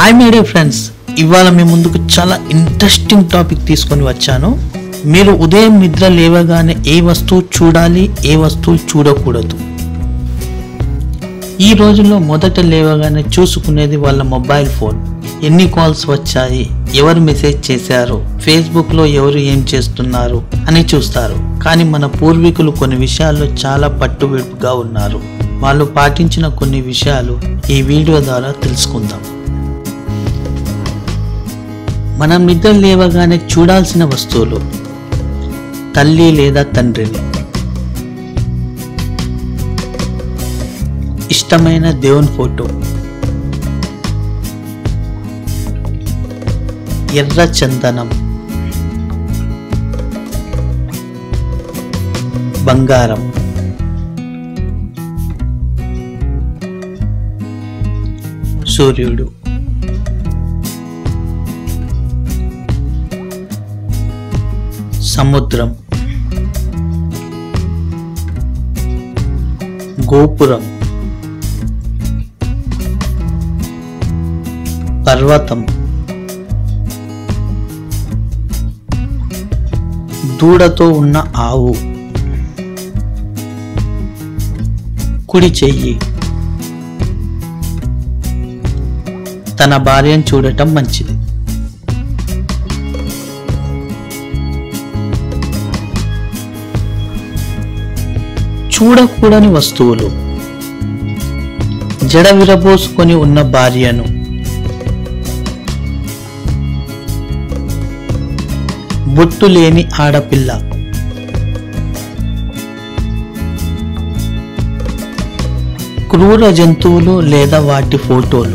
hi media friends ఇవాళ మీ ముందుకు చాలా ఇంట్రెస్టింగ్ టాపిక్ తీసుకొని వచ్చాను మీరు ఉదయం నిద్ర లేవగానే ఏ వస్తువు చూడాలి ఏ వస్తువు చూడకూడదు ఈ రోజుల్లో మొదట లేవగానే చూసుకునేది వాళ్ళ మొబైల్ ఫోన్ ఎన్ని కాల్స్ వచ్చాయి ఎవరు మెసేజ్ చేశారు ఫేస్బుక్లో ఎవరు ఏం చేస్తున్నారు అని చూస్తారు కానీ మన పూర్వీకులు కొన్ని విషయాల్లో చాలా పట్టువిడుపుగా ఉన్నారు వాళ్ళు పాటించిన కొన్ని విషయాలు ఈ వీడియో ద్వారా తెలుసుకుందాం మనం నిద్ర లేవగానే చూడాల్సిన వస్తువులు తల్లి లేదా తండ్రిని ఇష్టమైన దేవుని ఫోటో ఎర్ర చందనం బంగారం సూర్యుడు సముద్రం గోపురం పర్వతం దూడతో ఉన్న ఆవు కుడి చెయ్యి తన భార్యను చూడటం మంచిది చూడకూడని వస్తువులు జడ విరబోసుకొని ఉన్న భార్యను బొట్టు లేని ఆడపిల్ల క్రూర జంతువులు లేదా వాటి ఫోటోలు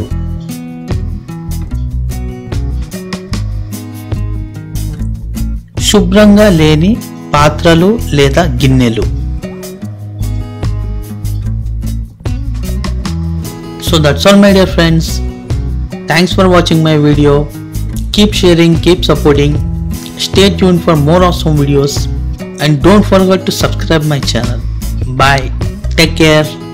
శుభ్రంగా లేని పాత్రలు లేదా గిన్నెలు so that's all my dear friends thanks for watching my video keep sharing keep supporting stay tuned for more awesome videos and don't forget to subscribe my channel bye take care